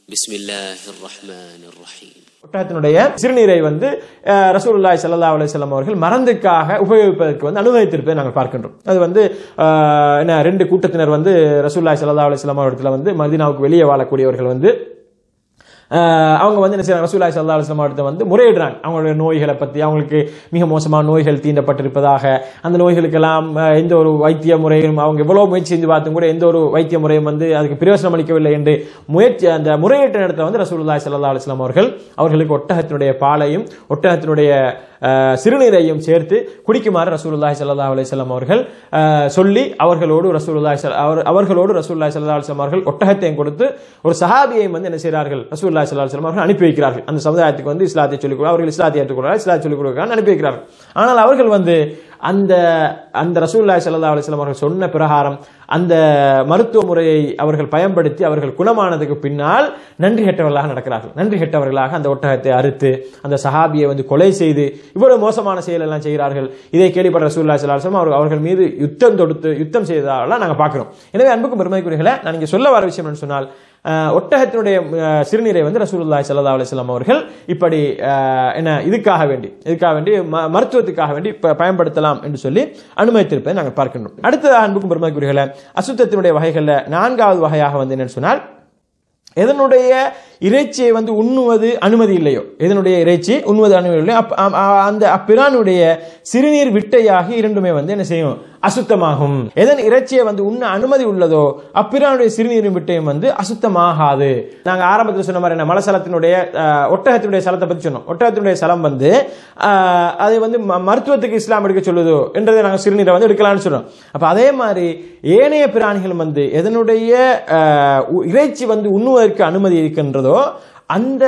بسم الله الرحمن الرحيم ஒட்டகத்தினுடைய சிறுநீரை வந்து அஹ், ரசூலுல்லாஹி ஸல்லல்லாஹு அலைஹி வஸல்லம் அவர்கள் மறந்துக்காக உபயோகிப்பதற்கு வந்து அனுமதித்திருப்பதை நாங்கள் பார்க்கின்றோம் அது வந்து அஹ், என்ன ரெண்டு கூட்டத்தினர் வந்து ரசூலுல்லாஹி ஸல்லல்லாஹு அலைஹி வஸல்லம் அவர்களிடத்துல வந்து மதீனாவுக்கு வெளியே வாழக்கூடியவர்கள் வந்து அஹ், அவங்க வந்து என்ன செய்யறாங்க ரசூலுல்லாஹி ஸல்லல்லாஹு அலைஹி வஸல்லம் அவர்கிட்ட வந்து முறையிடுறாங்க அவங்களுடைய நோய்களை பற்றி அவங்களுக்கு மிக மோசமான நோய்கள் தீண்டப்பட்டிருப்பதாக அந்த நோய்களுக்கெல்லாம் அஹ், எந்த ஒரு வைத்திய முறையும் அவங்க எவ்வளவு முயற்சி செஞ்சு பார்த்தும் கூட எந்த ஒரு வைத்திய முறையும் வந்து அதுக்கு பிரயோசனம் அளிக்கவில்லை என்று முயற்சி அந்த முறையீட்டு நேரத்தில் வந்து ரசூலுல்லாஹி ஸல்லல்லாஹு அலைஹி வஸல்லம் அவர்கள் அவர்களுக்கு ஒட்டகத்தினுடைய பாலையும் ஒட்டகத்தினுடைய அஹ், சிறுநீரையும் சேர்த்து குடிக்குமாறு ரசூலுல்லாஹி ஸல்லல்லாஹு அலைஹி வஸல்லம் அவர்கள் அஹ், சொல்லி அவர்களோடு ரசூலுல்லாஹி ஸல்- அவர் அவர்களோடு ரசூலுல்லாஹி ஸல்லல்லாஹு அலைஹி வஸல்லம் அவர்கள் ஒட்டகத்தையும் கொடுத்து ஒரு சஹாபியையும் வந்து என்ன செய்கிறார்கள் ரசூலுல்லாஹி ஸல்லல்லாஹு அலைஹி வஸல்லம் அவர்கள் அனுப்பி வைக்கிறார்கள் அந்த சமுதாயத்துக்கு வந்து இஸ்லாத்தை சொல்லிக் கொடு அவர்கள் இஸ்லாத்தை ஏற்றுக்கொள்கிறார் இஸ்லாத்தை சொல்லிக் கொடுக்கிறார் அனுப்பி வைக்கிறார்கள் ஆனால் அவர்கள் வந்து அந்த அந்த ரசூலுல்லாஹி ஸல்லல்லாஹு அலைஹி வஸல்லம் அவர்கள் சொன்ன பிரகாரம் அந்த மருத்துவ முறையை அவர்கள் பயன்படுத்தி அவர்கள் குணமானதுக்கு பின்னால் நன்றி கெட்டவர்களாக நடக்கிறார்கள் நன்றி கெட்டவர்களாக அந்த ஒட்டகத்தை அறுத்து அந்த சஹாபியை வந்து கொலை செய்து இவ்வளவு மோசமான செயல் எல்லாம் செய்கிறார்கள் இதை கேள்விப்பட்ட ரசூலுல்லாஹி ஸல்லல்லாஹு அலைஹி வஸல்லம் அவர் அவர்கள் மீது யுத்தம் தொடுத்து யுத்தம் செய்ததாலாம் நாங்கள் பார்க்கிறோம் எனவே அன்புக்கும் பெருமைக்குரியகளை நான் இங்கே சொல்ல வர விஷயம் என்னன்னு சொன்னால் அஹ், ஒட்டகத்தினுடைய அஹ், சிறுநீரை வந்து ரசூலுல்லாஹி ஸல்லல்லாஹு அலைஹி வஸல்லம் அவர்கள் இப்படி அஹ், என்ன இதுக்காக வேண்டி இதுக்காக வேண்டி ம- மருத்துவத்துக்காக வேண்டி ப- பயன்படுத்தலாம் என்று சொல்லி அனுமதித்திருப்பதை நாங்கள் பார்க்கின்றோம் அடுத்ததாக அன்புக்கும் பெருமைக்குரியகளை அசுத்தத்தினுடைய வகைகளில் நான்காவது வகையாக வந்து என்னன்னு சொன்னால் எதனுடைய இறைச்சியை வந்து உண்ணுவது அனுமதி இல்லையோ எதனுடைய இறைச்சி உண்ணுவது அனுமதி இல்லையோ அப்ப- அ- அ- அந்த அப்பிரானுடைய சிறுநீர் விட்டையாகி இரண்டுமே வந்து என்ன செய்யும் அசுத்தமாகும் எதன் இறைச்சியை வந்து உண்ண அனுமதி உள்ளதோ அப்பிரானுடைய சிறுநீரும் விட்டையும் வந்து அசுத்தமாகாது நாங்க ஆரம்பத்தில் சொன்ன மாதிரி என்ன மலசலத்தினுடைய அஹ், ஒட்டகத்தினுடைய சலத்தை பத்தி சொன்னோம் ஒட்டகத்தினுடைய சலம் வந்து அஹ், அதை வந்து ம- மருத்துவத்துக்கு இஸ்லாம் எடுக்க சொல்லுதோ என்றதை நாங்கள் சிறுநீரை வந்து எடுக்கலாம்னு சொல்றோம் அப்ப அதே மாதிரி ஏனைய பிராணிகள் வந்து எதனுடைய அஹ், உ- இறைச்சி வந்து உண்ணுவதற்கு அனுமதி இருக்கின்றதோ அந்த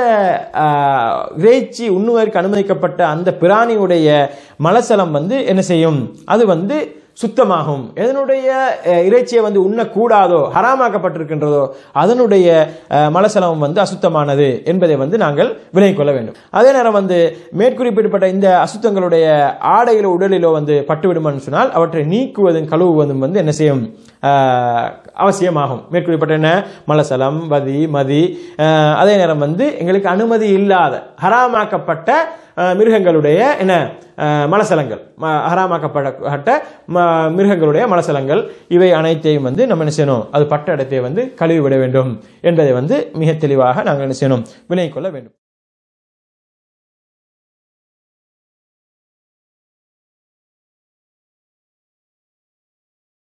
அஹ், இறைச்சி உண்ணுவதற்கு அனுமதிக்கப்பட்ட அந்த பிராணியுடைய மலசலம் வந்து என்ன செய்யும் அது வந்து சுத்தமாகும் எதனுடைய அஹ், இறைச்சியை வந்து உண்ணக்கூடாதோ ஹராமாக்கப்பட்டிருக்கின்றதோ அதனுடைய அஹ், மலசலம் வந்து அசுத்தமானது என்பதை வந்து நாங்கள் விலகிக் கொள்ள வேண்டும் அதே நேரம் வந்து மேற்குறிப்பிடப்பட்ட இந்த அசுத்தங்களுடைய ஆடையிலோ உடலிலோ வந்து பட்டுவிடுமென்னு சொன்னால் அவற்றை நீக்குவதும் கழுவுவதும் வந்து என்ன செய்யும் அஹ், அவசியமாகும் மேற்குறிப்பிட்ட என்ன மலசலம் வதி மதி அஹ், அதே நேரம் வந்து எங்களுக்கு அனுமதி இல்லாத ஹராமாக்கப்பட்ட அஹ், மிருகங்களுடைய என்ன அஹ், மலசலங்கள் ம- ஹராமாக்கப்பட்ட ம- மிருகங்களுடைய மலசலங்கள் இவை அனைத்தையும் வந்து நம்ம என்ன செய்யணும் அது பட்ட இடத்தை வந்து கழுவி விட வேண்டும் என்பதை வந்து மிக தெளிவாக நாங்கள் என்ன செய்யணும் விலகிக் கொள்ள வேண்டும்